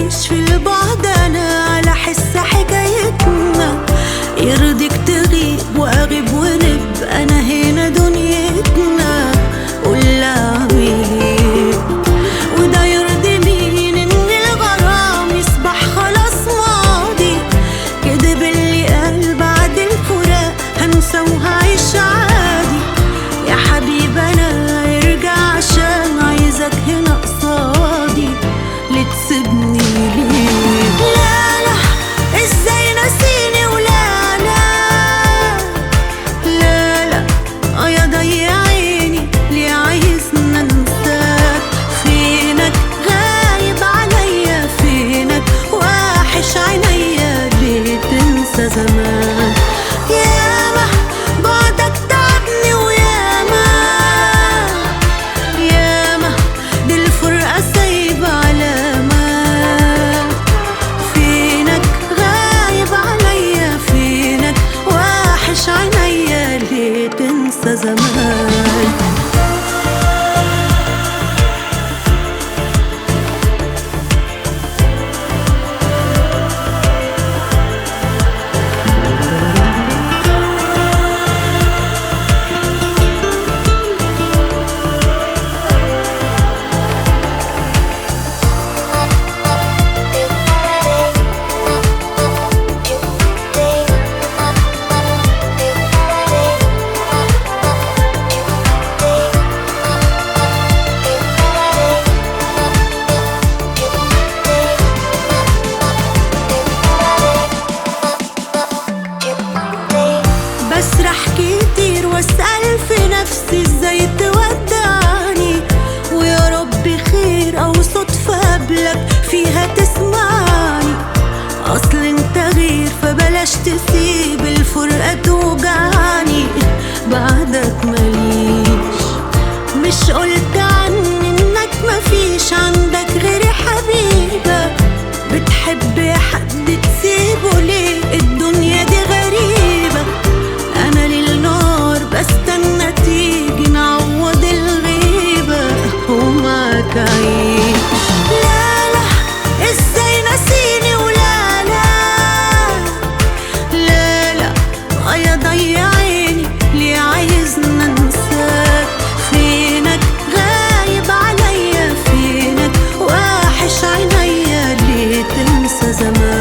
نعيش في البعد انا على حس حكايتنا يرضيك تغيب واغيب ونبقى انا هنا دنيتنا قول اعمل وده يرضي مين ان الغرام يصبح خلاص ماضي كدب اللي قال بعد الفراق هنسى وهعيش عادي يا حبيب انا ارجع عشان عايزك هنا قصادي لتسيبني ليه لا لا ازاي ناسيني ولا لا لا لا اه يا ضيع عيني ليه عايزنا انساك فينك غايب عليا فينك واحش عينيا ليه تنسى زمان ياما بعدك تعبني وياما ياما دي الفرقة سايبة علامة فينك غايب عليا فينك واحش عينيا ليه تنسى زمان بسرح كتير واسأل في نفسي ازاي تودعني ويا رب خير او صدفة قبلك فيها تسمعني اصل انت غير فبلاش تسيب الفرقة توجعني بعدك ماليش مش قلت عني انك مفيش عندك غيري حبيبة بتحب حد تسيبه ليه الدنيا دي غريبة انا للنار بستنى تيجي نعوض الغيبة ومعاك عيش لا لا ازاي ناسيني ولا لا لا لا اه يا ضيع عيني ليه عايزنا انساك فينك غايب عليا فينك واحش عينيا ليه تنسى زمان